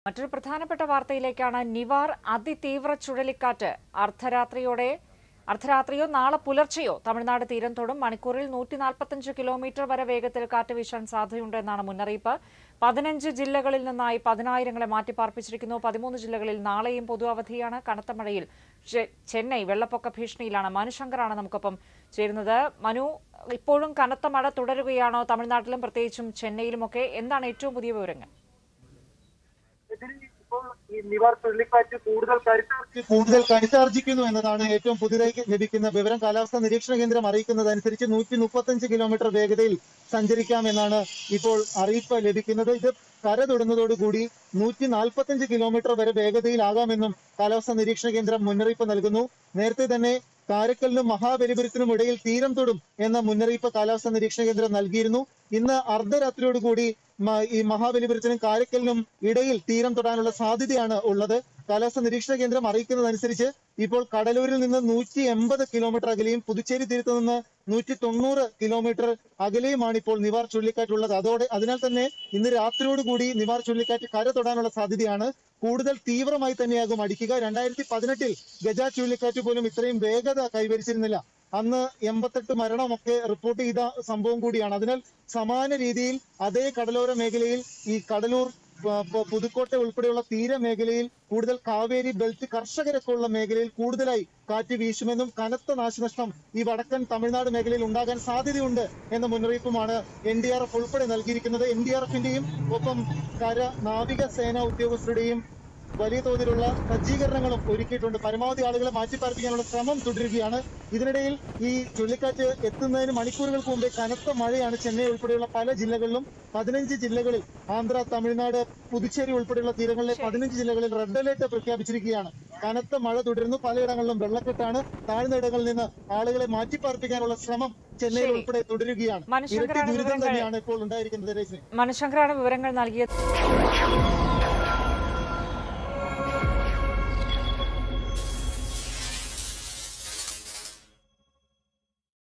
മറ്റൊരു പ്രധാനപ്പെട്ട വാർത്തയിലേക്കാണ് നിവാർ അതിതീവ്ര ചുഴലിക്കാറ്റ് അർദ്ധരാത്രിയോടെ അർദ്ധരാത്രിയോ നാളെ പുലർച്ചെയോ തമിഴ്നാട് തീരം തൊടും മണിക്കൂറിൽ നൂറ്റി നാൽപ്പത്തഞ്ച് കിലോമീറ്റർ വരെ വേഗത്തിൽ കാറ്റ് വീശാൻ സാധ്യതയുണ്ടെന്നാണ് മുന്നറിയിപ്പ് പതിനഞ്ച് ജില്ലകളിൽ നിന്നായി പതിനായിരങ്ങളെ മാറ്റിപ്പാർപ്പിച്ചിരിക്കുന്നു പതിമൂന്ന് ജില്ലകളിൽ നാളെയും പൊതു അവധിയാണ് കനത്ത മഴയിൽ ചെ- ചെന്നൈ വെള്ളപ്പൊക്ക ഭീഷണിയിലാണ് മനുശങ്കറാണ് നമുക്കൊപ്പം ചേരുന്നത് മനു ഇപ്പോഴും കനത്ത മഴ തുടരുകയാണോ തമിഴ്നാട്ടിലും പ്രത്യേകിച്ചും ചെന്നൈയിലുമൊക്കെ എന്താണ് ഏറ്റവും പുതിയ വിവരങ്ങൾ ഇതിൽ ഇപ്പോൾ ഈ നിവാർ ചുഴലിക്കാറ്റ് കൂടുതൽ കരുത്താർജി കൂടുതൽ കരുത്താർജിക്കുന്നു എന്നതാണ് ഏറ്റവും പുതിയതായി ലഭിക്കുന്ന വിവരം കാലാവസ്ഥാ നിരീക്ഷണ കേന്ദ്രം അറിയിക്കുന്നത് അനുസരിച്ച് നൂറ്റി മുപ്പത്തഞ്ച് കിലോമീറ്റർ വേഗതയിൽ സഞ്ചരിക്കാമെന്നാണ് ഇപ്പോൾ അറിയിപ്പ് ലഭിക്കുന്നത് ഇത് കര തൊടുന്നതോടുകൂടി നൂറ്റി നാൽപ്പത്തഞ്ച് കിലോമീറ്റർ വരെ വേഗതയിലാകാമെന്നും കാലാവസ്ഥാ നിരീക്ഷണ കേന്ദ്രം മുന്നറിയിപ്പ് നൽകുന്നു നേരത്തെ തന്നെ കാരക്കലിനും മഹാബലിപുരത്തിനും ഇടയിൽ തീരം തൊടും എന്ന മുന്നറിയിപ്പ് കാലാവസ്ഥാ നിരീക്ഷണ കേന്ദ്രം നൽകിയിരുന്നു ഇന്ന് അർദ്ധരാത്രിയോടുകൂടി മ- ഈ മഹാബലിപുരത്തിനും കാരക്കലിനും ഇടയിൽ തീരം തൊടാനുള്ള സാധ്യതയാണ് ഉള്ളത് കാലാവസ്ഥാ നിരീക്ഷണ കേന്ദ്രം അറിയിക്കുന്നതനുസരിച്ച് ഇപ്പോൾ കടലൂരിൽ നിന്ന് നൂറ്റി എൺപത് കിലോമീറ്റർ അകലെയും പുതുച്ചേരി തീരത്ത് നിന്ന് നൂറ്റി തൊണ്ണൂറ് കിലോമീറ്റർ അകലെയുമാണ് ഇപ്പോൾ നിവാർ ചുഴലിക്കാറ്റുള്ളത് അതോടെ അതിനാൽ തന്നെ ഇന്ന് രാത്രിയോടുകൂടി നിവാർ ചുഴലിക്കാറ്റ് കര തൊടാനുള്ള സാധ്യതയാണ് കൂടുതൽ തീവ്രമായി തന്നെയാകും അടിക്കുക രണ്ടായിരത്തി പതിനെട്ടിൽ ഗജ ചുഴലിക്കാറ്റ് പോലും ഇത്രയും വേഗത കൈവരിച്ചിരുന്നില്ല അന്ന് എൺപത്തെട്ട് മരണമൊക്കെ റിപ്പോർട്ട് ചെയ്ത സംഭവം കൂടിയാണ് അതിനാൽ സമാന രീതിയിൽ അതേ കടലോര മേഖലയിൽ ഈ കടലൂർ പ- പ- പുതുക്കോട്ട ഉൾപ്പെടെയുള്ള തീരമേഖലയിൽ കൂടുതൽ കാവേരി ബെൽറ്റ് കർഷകരൊക്കെ ഉള്ള മേഖലയിൽ കൂടുതലായി കാറ്റ് വീശുമെന്നും കനത്ത നാശനഷ്ടം ഈ വടക്കൻ തമിഴ്നാട് മേഖലയിൽ ഉണ്ടാകാൻ സാധ്യതയുണ്ട് എന്ന മുന്നറിയിപ്പുമാണ് എൻ ഡി ആർ എഫ് ഉൾപ്പെടെ നൽകിയിരിക്കുന്നത് എൻ ഡി ആർ എഫിന്റെയും ഒപ്പം കര നാവിക സേനാ ഉദ്യോഗസ്ഥരുടെയും വലിയ തോതിലുള്ള സജ്ജീകരണങ്ങളും ഒരുക്കിയിട്ടുണ്ട് പരമാവധി ആളുകളെ മാറ്റിപ്പാർപ്പിക്കാനുള്ള ശ്രമം തുടരുകയാണ് ഇതിനിടയിൽ ഈ ചുഴലിക്കാറ്റ് എത്തുന്നതിന് മണിക്കൂറുകൾക്ക് മുമ്പേ കനത്ത മഴയാണ് ചെന്നൈ ഉൾപ്പെടെയുള്ള പല ജില്ലകളിലും പതിനഞ്ച് ജില്ലകളിൽ ആന്ധ്ര തമിഴ്നാട് പുതുച്ചേരി ഉൾപ്പെടെയുള്ള തീരങ്ങളിലെ പതിനഞ്ച് ജില്ലകളിൽ റെഡ് അലേർട്ട് പ്രഖ്യാപിച്ചിരിക്കുകയാണ് കനത്ത മഴ തുടരുന്നു പലയിടങ്ങളിലും വെള്ളക്കെട്ടാണ് താഴ്ന്നിടങ്ങളിൽ നിന്ന് ആളുകളെ മാറ്റിപ്പാർപ്പിക്കാനുള്ള ശ്രമം ചെന്നൈയിൽ ശരി. ഉൾപ്പെടെ തുടരുകയാണ് മനുഷ്യങ്കരാണ് ഇരട്ടി ദുരിതം വിവരങ്ങൾ. തന്നെയാണ് ഇപ്പോൾ ഉണ്ടായിരിക്കുന്നത് രജനി മനുശങ്കറാണ് വിവരങ്ങൾ നൽകിയത്